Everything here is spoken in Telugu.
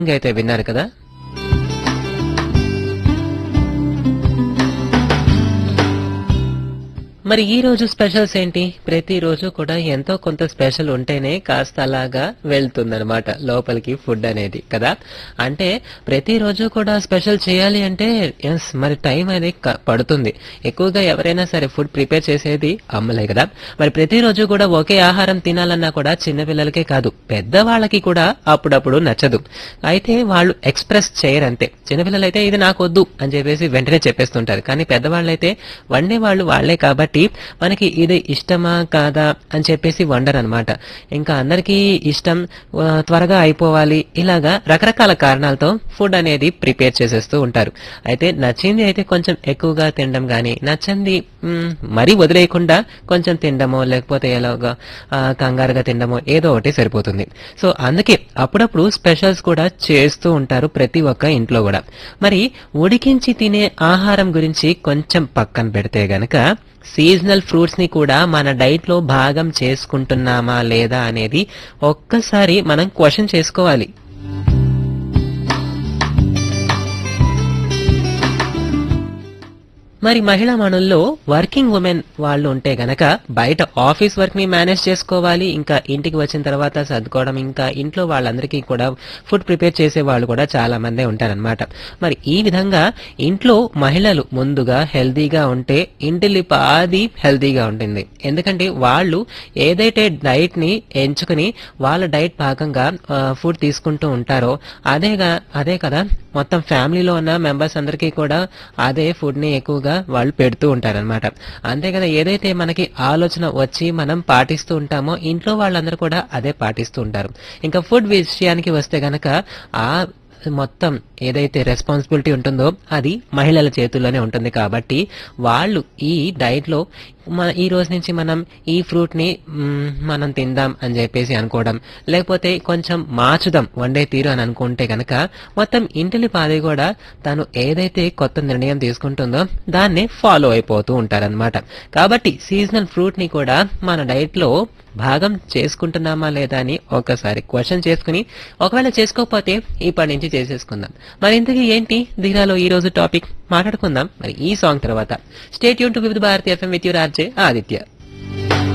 అయితే విన్నారు కదా మరి ఈ రోజు స్పెషల్స్ ఏంటి ప్రతిరోజు కూడా ఎంతో కొంత స్పెషల్ ఉంటేనే కాస్త అలాగా వెళ్తుందన్నమాట లోపలికి ఫుడ్ అనేది కదా అంటే ప్రతిరోజు కూడా స్పెషల్ చేయాలి అంటే ఎస్ మరి టైం అనేది క- పడుతుంది ఎక్కువగా ఎవరైనా సరే ఫుడ్ ప్రిపేర్ చేసేది అమ్మలే కదా మరి ప్రతిరోజు కూడా ఒకే ఆహారం తినాలన్నా కూడా చిన్నపిల్లలకే కాదు పెద్దవాళ్ళకి కూడా అప్పుడప్పుడు నచ్చదు అయితే వాళ్ళు ఎక్స్ప్రెస్ చేయరు అంతే చిన్నపిల్లలు అయితే ఇది నాకు వద్దు అని చెప్పేసి వెంటనే చెప్పేస్తుంటారు కానీ పెద్దవాళ్ళు అయితే వండే వాళ్ళు వాళ్లే కాబట్టి మనకి ఇది ఇష్టమా కాదా అని చెప్పేసి వండరు అనమాట ఇంకా అందరికీ ఇష్టం ఆ, త్వరగా అయిపోవాలి ఇలాగా రకరకాల కారణాలతో ఫుడ్ అనేది ప్రిపేర్ చేసేస్తూ ఉంటారు అయితే నచ్చింది అయితే కొంచెం ఎక్కువగా తినడం కానీ నచ్చంది మ్, మరీ వదిలేయకుండా కొంచెం తినడమో లేకపోతే ఎలాగా ఆ, కంగారుగా తినడమో ఏదో ఒకటి సరిపోతుంది సో అందుకే అప్పుడప్పుడు స్పెషల్స్ కూడా చేస్తూ ఉంటారు ప్రతి ఒక్క ఇంట్లో కూడా మరి ఉడికించి తినే ఆహారం గురించి కొంచెం పక్కన పెడితే గనక సీజనల్ ఫ్రూట్స్ ని కూడా మన డైట్ లో భాగం చేసుకుంటున్నామా లేదా అనేది ఒక్కసారి మనం క్వశ్చన్ చేసుకోవాలి మరి మహిళా మనుల్లో వర్కింగ్ ఉమెన్ వాళ్ళు ఉంటే గనక బయట ఆఫీస్ వర్క్ ని మేనేజ్ చేసుకోవాలి ఇంకా ఇంటికి వచ్చిన తర్వాత సర్దుకోవడం ఇంకా ఇంట్లో వాళ్ళందరికీ కూడా ఫుడ్ ప్రిపేర్ చేసే వాళ్ళు కూడా చాలా మందే ఉంటారనమాట మరి ఈ విధంగా ఇంట్లో మహిళలు ముందుగా హెల్తీగా ఉంటే ఇంటిల్లిపాది హెల్తీగా ఉంటుంది ఎందుకంటే వాళ్ళు ఏదైతే డైట్ ని ఎంచుకుని వాళ్ళ డైట్ భాగంగా ఫుడ్ తీసుకుంటూ ఉంటారో అదేగా అదే కదా మొత్తం ఫ్యామిలీలో ఉన్న మెంబర్స్ అందరికీ కూడా అదే ఫుడ్ ని ఎక్కువగా వాళ్ళు పెడుతూ ఉంటారన్నమాట అంతే కదా ఏదైతే మనకి ఆలోచన వచ్చి మనం పాటిస్తూ ఉంటామో ఇంట్లో వాళ్ళందరూ కూడా అదే పాటిస్తూ ఉంటారు ఇంకా ఫుడ్ విషయానికి వస్తే గనక ఆ మొత్తం ఏదైతే రెస్పాన్సిబిలిటీ ఉంటుందో అది మహిళల చేతుల్లోనే ఉంటుంది కాబట్టి వాళ్ళు ఈ డైట్ లో మన ఈ రోజు నుంచి మనం ఈ ఫ్రూట్ ని మ్, మనం తిందాం అని చెప్పేసి అనుకోవడం లేకపోతే కొంచెం మార్చుదాం వండే తీరు అని అనుకుంటే గనక మొత్తం ఇంటిని పాది కూడా తను ఏదైతే కొత్త నిర్ణయం తీసుకుంటుందో దాన్ని ఫాలో అయిపోతూ ఉంటారన్నమాట కాబట్టి సీజనల్ ఫ్రూట్ ని కూడా మన డైట్ లో భాగం చేసుకుంటున్నామా లేదా అని ఒకసారి క్వశ్చన్ చేసుకుని ఒకవేళ చేసుకోకపోతే ఇప్పటి నుంచి చేసేసుకుందాం మరి ఇంతకీ ఏంటి ధీరాలో ఈ రోజు టాపిక్ మాట్లాడుకుందాం మరి ఈ సాంగ్ తర్వాత స్టేట్ యూన్ to Vividh Bharati FM with your RJ Aditya